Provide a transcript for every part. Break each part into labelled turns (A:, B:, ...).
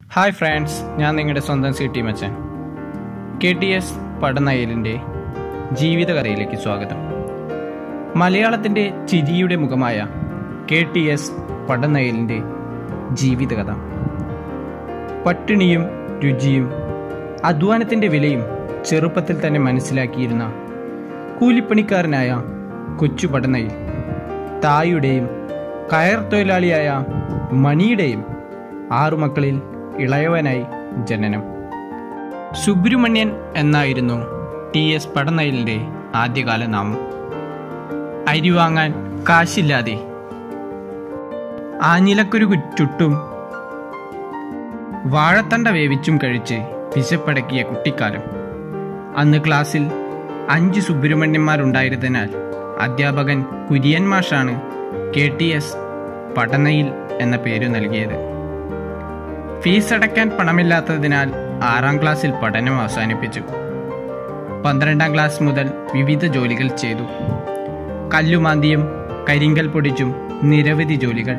A: hi friends ഞാൻ നിങ്ങളുടെ സ്വന്തം സി ടി മച്ചൻ കെ ടി എസ് പടനയലിൻ്റെ ജീവിതകഥയിലേക്ക് സ്വാഗതം മലയാളത്തിൻ്റെ ചിരിയുടെ മുഖമായ കെ ടി എസ് പടനയലിൻ്റെ ജീവിതകഥ പട്ടിണിയും രുചിയും അധ്വാനത്തിൻ്റെ വിലയും ചെറുപ്പത്തിൽ തന്നെ മനസ്സിലാക്കിയിരുന്ന കൂലിപ്പണിക്കാരനായ കൊച്ചു പടനയിൽ തായുടെയും കയർ തൊഴിലാളിയായ മണിയുടെയും ആറു മക്കളിൽ ഇളയവനായി ജനനം സുബ്രഹ്മണ്യൻ എന്നായിരുന്നു ടി എസ് പടനയിലിൻ്റെ ആദ്യകാല നാമം അരി വാങ്ങാൻ കാശില്ലാതെ ആഞ്ഞിലക്കുരു ചുട്ടും വാഴത്തണ്ട വേവിച്ചും കഴിച്ച് വിശപ്പടക്കിയ കുട്ടിക്കാലം അന്ന് ക്ലാസ്സിൽ അഞ്ച് സുബ്രഹ്മണ്യന്മാരുണ്ടായിരുന്നതിനാൽ അധ്യാപകൻ കുര്യൻ മാഷാണ് കെ ടി എസ് പടനയിൽ എന്ന പേര് നൽകിയത് ഫീസ് അടയ്ക്കാൻ പണമില്ലാത്തതിനാൽ ആറാം ക്ലാസ്സിൽ പഠനം അവസാനിപ്പിച്ചു പന്ത്രണ്ടാം ക്ലാസ് മുതൽ വിവിധ ജോലികൾ ചെയ്തു കല്ലുമാന്തിയും കരിങ്കൽ പൊടിച്ചും നിരവധി ജോലികൾ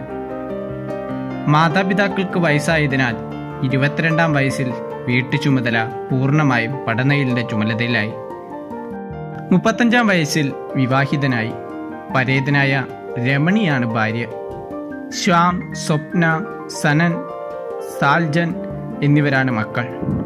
A: മാതാപിതാക്കൾക്ക് വയസ്സായതിനാൽ ഇരുപത്തിരണ്ടാം വയസ്സിൽ വീട്ടു ചുമതല പൂർണ്ണമായും പടനയിലിന്റെ ചുമതലയിലായി മുപ്പത്തഞ്ചാം വയസ്സിൽ വിവാഹിതനായി പരേതനായ രമണിയാണ് ഭാര്യ ശ്യാം സ്വപ്ന സനൻ സാൽജൻ എന്നിവരാണ് മക്കൾ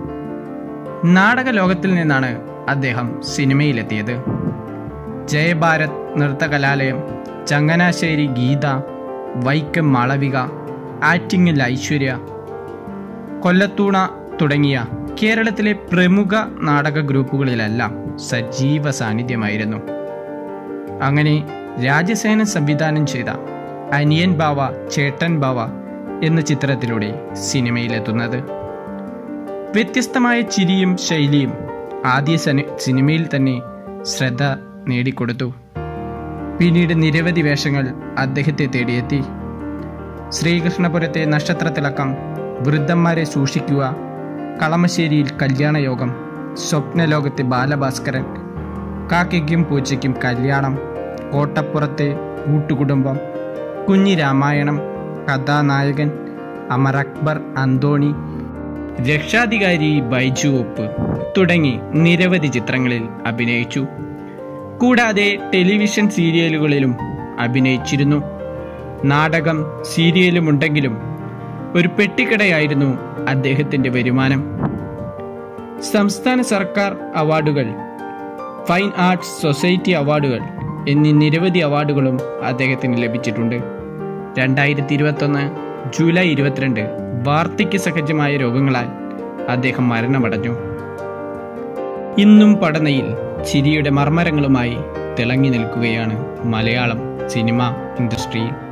A: നാടക ലോകത്തിൽ നിന്നാണ് അദ്ദേഹം സിനിമയിലെത്തിയത് ജയഭാരത് നൃത്തകലാലയം ചങ്ങനാശ്ശേരി ഗീത വൈക്കം മാളവിക ആറ്റിങ്ങൽ ഐശ്വര്യ കൊല്ലത്തൂണ തുടങ്ങിയ കേരളത്തിലെ പ്രമുഖ നാടക ഗ്രൂപ്പുകളിലെല്ലാം സജീവ സാന്നിധ്യമായിരുന്നു അങ്ങനെ രാജസേനൻ സംവിധാനം ചെയ്ത അനിയൻ ബാവ ചേട്ടൻ ബാവ എന്ന ചിത്രത്തിലൂടെ സിനിമയിലെത്തുന്നത് വ്യത്യസ്തമായ ചിരിയും ശൈലിയും ആദ്യ സനി- സിനിമയിൽ തന്നെ ശ്രദ്ധ നേടിക്കൊടുത്തു പിന്നീട് നിരവധി വേഷങ്ങൾ അദ്ദേഹത്തെ തേടിയെത്തി ശ്രീകൃഷ്ണപുരത്തെ നക്ഷത്രത്തിളക്കം വൃദ്ധന്മാരെ സൂക്ഷിക്കുക കളമശ്ശേരിയിൽ കല്യാണയോഗം സ്വപ്നലോകത്തെ ബാലഭാസ്കരൻ കാക്കയ്ക്കും പൂച്ചയ്ക്കും കല്യാണം കോട്ടപ്പുറത്തെ കൂട്ടുകുടുംബം കുഞ്ഞി രാമായണം കഥാനായകൻ അമർ അക്ബർ അന്തോണി രക്ഷാധികാരി ബൈജു ഒപ്പ് തുടങ്ങി നിരവധി ചിത്രങ്ങളിൽ അഭിനയിച്ചു കൂടാതെ ടെലിവിഷൻ സീരിയലുകളിലും അഭിനയിച്ചിരുന്നു നാടകം സീരിയലും ഉണ്ടെങ്കിലും ഒരു പെട്ടിക്കടയായിരുന്നു അദ്ദേഹത്തിന്റെ വരുമാനം സംസ്ഥാന സർക്കാർ അവാർഡുകൾ ഫൈൻ ആർട്സ് സൊസൈറ്റി അവാർഡുകൾ എന്നീ നിരവധി അവാർഡുകളും അദ്ദേഹത്തിന് ലഭിച്ചിട്ടുണ്ട് രണ്ടായിരത്തി ഇരുപത്തൊന്ന് ജൂലൈ ഇരുപത്തിരണ്ട് വാർദ്ധക്യ സഹജമായ രോഗങ്ങളാൽ അദ്ദേഹം മരണമടഞ്ഞു ഇന്നും പടനയിൽ ചിരിയുടെ മർമ്മരങ്ങളുമായി തിളങ്ങി നിൽക്കുകയാണ് മലയാളം സിനിമ ഇൻഡസ്ട്രിയിൽ